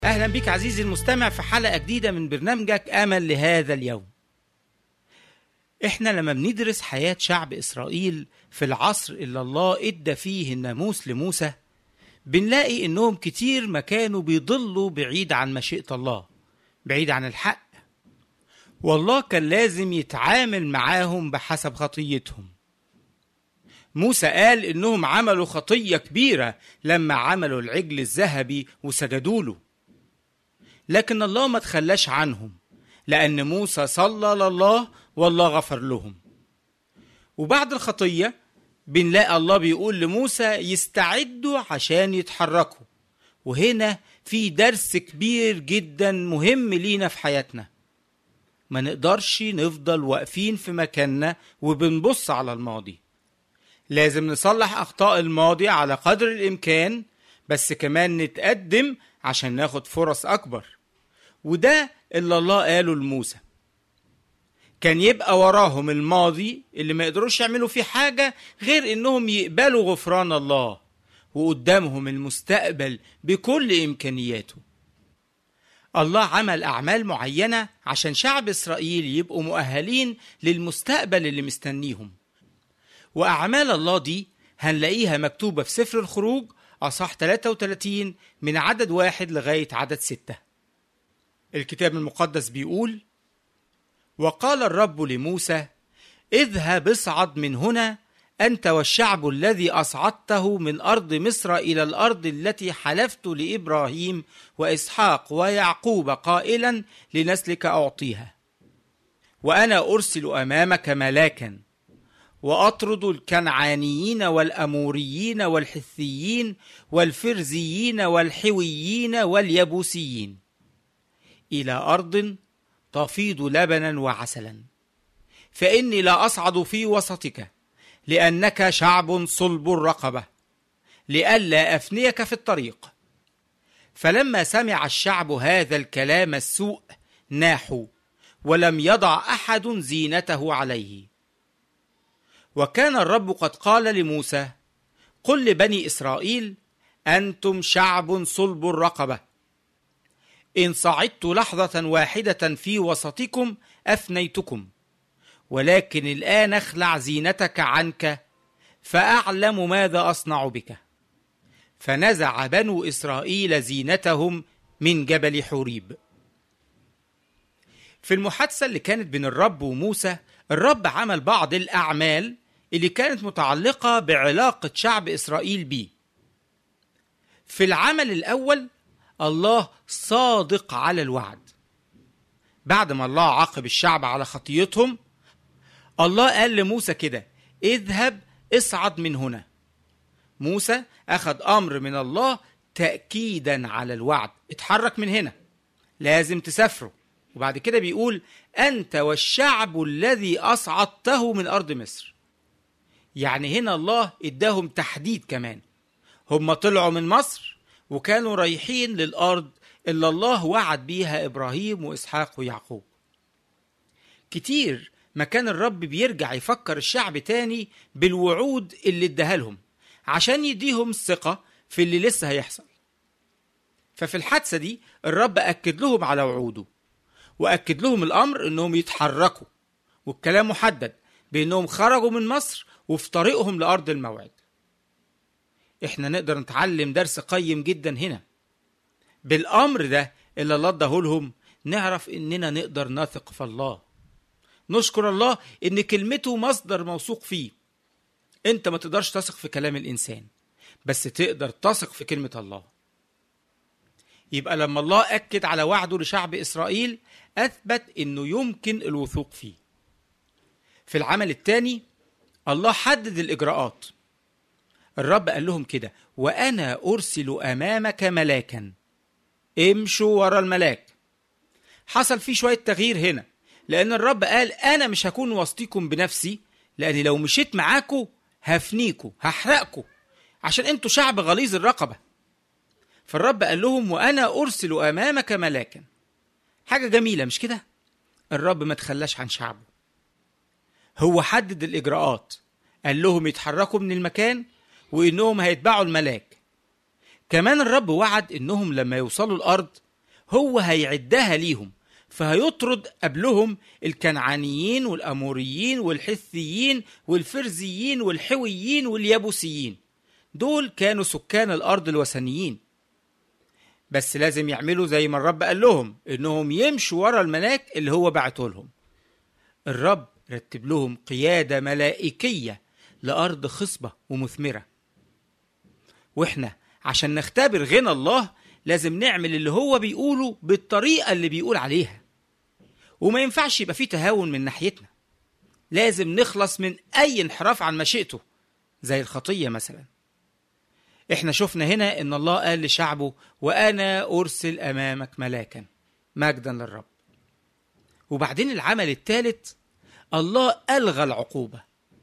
أهلا بك عزيزي المستمع في حلقة جديدة من برنامجك أمل لهذا اليوم إحنا لما بندرس حياة شعب إسرائيل في العصر اللي الله إدى فيه الناموس لموسى بنلاقي إنهم كتير ما كانوا بيضلوا بعيد عن مشيئة الله بعيد عن الحق والله كان لازم يتعامل معاهم بحسب خطيتهم موسى قال إنهم عملوا خطية كبيرة لما عملوا العجل الذهبي وسجدوا له لكن الله ما تخلاش عنهم لأن موسى صلى لله والله غفر لهم وبعد الخطية بنلاقي الله بيقول لموسى يستعدوا عشان يتحركوا وهنا في درس كبير جدا مهم لينا في حياتنا ما نقدرش نفضل واقفين في مكاننا وبنبص على الماضي لازم نصلح أخطاء الماضي على قدر الإمكان بس كمان نتقدم عشان ناخد فرص أكبر وده اللي الله قاله لموسى كان يبقى وراهم الماضي اللي ما يقدروش يعملوا فيه حاجة غير إنهم يقبلوا غفران الله وقدامهم المستقبل بكل إمكانياته الله عمل أعمال معينة عشان شعب إسرائيل يبقوا مؤهلين للمستقبل اللي مستنيهم وأعمال الله دي هنلاقيها مكتوبة في سفر الخروج أصح 33 من عدد واحد لغاية عدد ستة الكتاب المقدس بيقول وقال الرب لموسى اذهب اصعد من هنا أنت والشعب الذي أصعدته من أرض مصر إلى الأرض التي حلفت لإبراهيم وإسحاق ويعقوب قائلا لنسلك أعطيها وأنا أرسل أمامك ملاكا وأطرد الكنعانيين والأموريين والحثيين والفرزيين والحويين واليبوسيين إلى أرض تفيض لبنا وعسلا فإني لا أصعد في وسطك لأنك شعب صلب الرقبة لئلا أفنيك في الطريق فلما سمع الشعب هذا الكلام السوء ناحوا ولم يضع أحد زينته عليه وكان الرب قد قال لموسى قل لبني إسرائيل أنتم شعب صلب الرقبة إن صعدت لحظة واحدة في وسطكم أفنيتكم ولكن الآن اخلع زينتك عنك فأعلم ماذا أصنع بك فنزع بنو إسرائيل زينتهم من جبل حوريب في المحادثة اللي كانت بين الرب وموسى الرب عمل بعض الأعمال اللي كانت متعلقة بعلاقة شعب إسرائيل بيه في العمل الأول الله صادق على الوعد بعد ما الله عاقب الشعب على خطيتهم الله قال لموسى كده اذهب اصعد من هنا موسى أخذ أمر من الله تأكيدا على الوعد اتحرك من هنا لازم تسافروا وبعد كده بيقول أنت والشعب الذي أصعدته من أرض مصر يعني هنا الله اداهم تحديد كمان هم طلعوا من مصر وكانوا رايحين للأرض اللي الله وعد بيها إبراهيم وإسحاق ويعقوب كتير ما كان الرب بيرجع يفكر الشعب تاني بالوعود اللي اداها لهم عشان يديهم الثقة في اللي لسه هيحصل ففي الحادثة دي الرب أكد لهم على وعوده وأكد لهم الأمر إنهم يتحركوا والكلام محدد بإنهم خرجوا من مصر وفي طريقهم لأرض الموعد إحنا نقدر نتعلم درس قيم جدا هنا بالأمر ده اللي الله اداهولهم نعرف إننا نقدر نثق في الله نشكر الله إن كلمته مصدر موثوق فيه أنت ما تقدرش تثق في كلام الإنسان بس تقدر تثق في كلمة الله يبقى لما الله أكد على وعده لشعب إسرائيل أثبت إنه يمكن الوثوق فيه في العمل الثاني الله حدد الإجراءات الرب قال لهم كده وأنا أرسل أمامك ملاكا امشوا ورا الملاك حصل فيه شوية تغيير هنا لأن الرب قال أنا مش هكون وسطيكم بنفسي لأن لو مشيت معاكم هفنيكوا هحرقكوا عشان انتوا شعب غليظ الرقبة فالرب قال لهم وأنا أرسل أمامك ملاكا حاجة جميلة مش كده الرب ما تخلاش عن شعبه هو حدد الإجراءات قال لهم يتحركوا من المكان وإنهم هيتبعوا الملاك كمان الرب وعد إنهم لما يوصلوا الأرض هو هيعدها ليهم فهيطرد قبلهم الكنعانيين والأموريين والحثيين والفرزيين والحويين واليابوسيين دول كانوا سكان الأرض الوثنيين بس لازم يعملوا زي ما الرب قال لهم إنهم يمشوا ورا الملاك اللي هو بعته لهم الرب رتب لهم قيادة ملائكية لأرض خصبة ومثمرة وإحنا عشان نختبر غنى الله لازم نعمل اللي هو بيقوله بالطريقة اللي بيقول عليها وما ينفعش يبقى فيه تهاون من ناحيتنا لازم نخلص من أي انحراف عن مشيئته زي الخطية مثلا احنا شفنا هنا ان الله قال لشعبه وانا ارسل امامك ملاكا مجدا للرب وبعدين العمل الثالث الله الغى العقوبه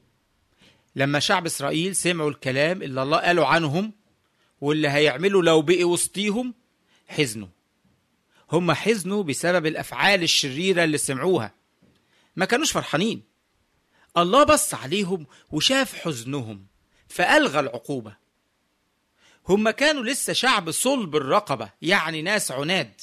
لما شعب اسرائيل سمعوا الكلام اللي الله قاله عنهم واللي هيعملوا لو بقي وسطيهم حزنوا هم حزنوا بسبب الافعال الشريره اللي سمعوها ما كانوش فرحانين الله بص عليهم وشاف حزنهم فالغى العقوبه هم كانوا لسه شعب صلب الرقبه يعني ناس عناد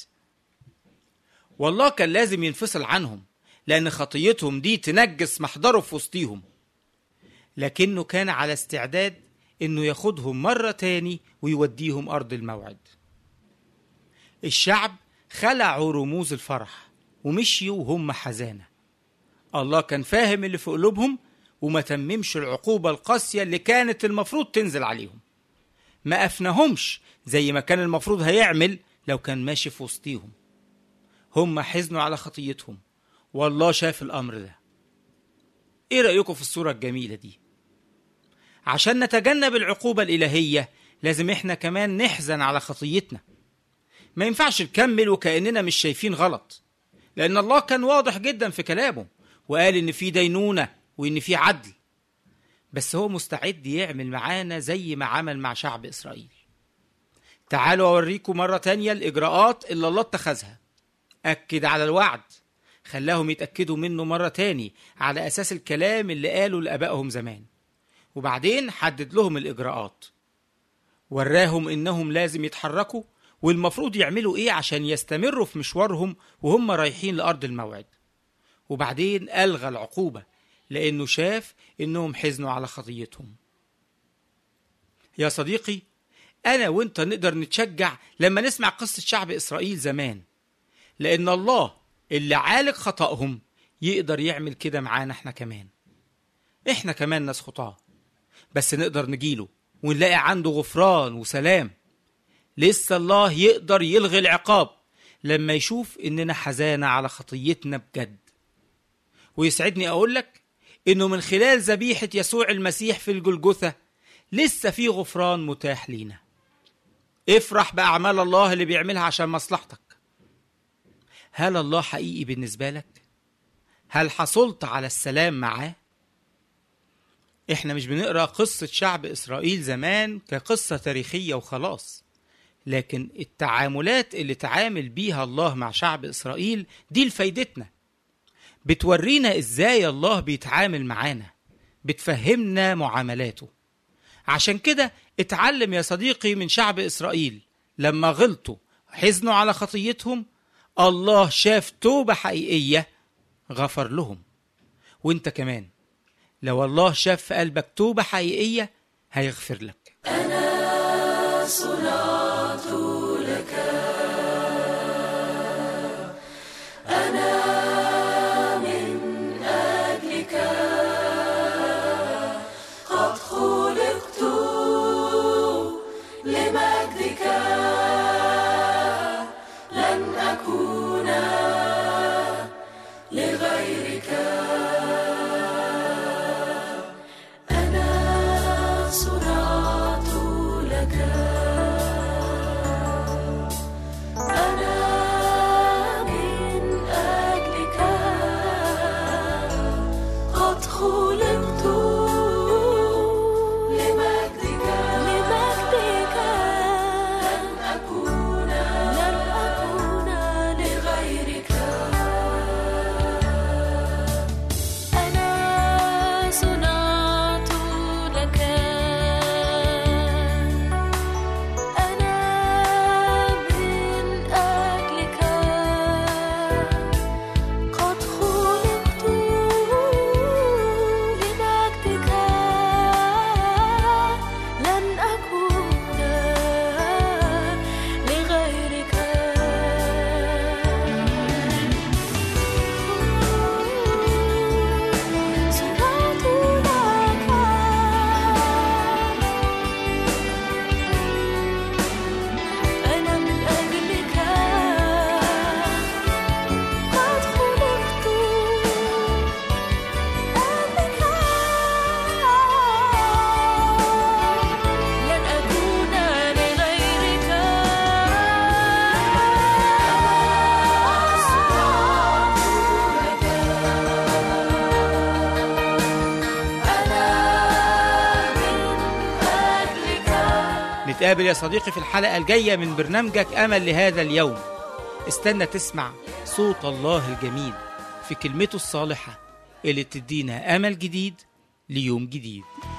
والله كان لازم ينفصل عنهم لان خطيتهم دي تنجس محضره في وسطيهم لكنه كان على استعداد انه ياخدهم مرة تاني ويوديهم ارض الموعد الشعب خلعوا رموز الفرح ومشيوا وهم حزانة الله كان فاهم اللي في قلوبهم وما تممش العقوبة القاسية اللي كانت المفروض تنزل عليهم ما أفنهمش زي ما كان المفروض هيعمل لو كان ماشي في وسطيهم هم حزنوا على خطيتهم والله شاف الأمر ده ايه رأيكم في الصورة الجميلة دي عشان نتجنب العقوبة الإلهية لازم احنا كمان نحزن على خطيتنا ما ينفعش نكمل وكأننا مش شايفين غلط لأن الله كان واضح جدا في كلامه وقال إن في دينونة وإن في عدل بس هو مستعد يعمل معانا زي ما عمل مع شعب إسرائيل تعالوا أوريكم مرة تانية الإجراءات اللي الله اتخذها أكد على الوعد خلاهم يتأكدوا منه مرة تاني على أساس الكلام اللي قاله لآبائهم زمان وبعدين حدد لهم الإجراءات وراهم إنهم لازم يتحركوا والمفروض يعملوا إيه عشان يستمروا في مشوارهم وهم رايحين لأرض الموعد وبعدين ألغى العقوبة لأنه شاف إنهم حزنوا على خطيتهم يا صديقي أنا وإنت نقدر نتشجع لما نسمع قصة شعب إسرائيل زمان لأن الله اللي عالج خطأهم يقدر يعمل كده معانا احنا كمان احنا كمان ناس خطاه بس نقدر نجيله ونلاقي عنده غفران وسلام لسه الله يقدر يلغي العقاب لما يشوف اننا حزانة على خطيتنا بجد ويسعدني اقول لك انه من خلال ذبيحة يسوع المسيح في الجلجثة لسه في غفران متاح لينا افرح بأعمال الله اللي بيعملها عشان مصلحتك هل الله حقيقي بالنسبة لك؟ هل حصلت على السلام معاه؟ احنا مش بنقرا قصة شعب إسرائيل زمان كقصة تاريخية وخلاص لكن التعاملات اللي تعامل بيها الله مع شعب إسرائيل دي لفايدتنا بتورينا إزاي الله بيتعامل معانا بتفهمنا معاملاته عشان كده اتعلم يا صديقي من شعب إسرائيل لما غلطوا حزنوا على خطيتهم الله شاف توبة حقيقية غفر لهم وانت كمان لو الله شاف في قلبك توبة حقيقية هيغفر لك أنا صنعت لك أنا من أجلك قد خلقت لمجدك لن أكون لغيرك أنا صنعت نتقابل يا صديقي في الحلقة الجاية من برنامجك أمل لهذا اليوم استنى تسمع صوت الله الجميل في كلمته الصالحة اللي تدينا أمل جديد ليوم جديد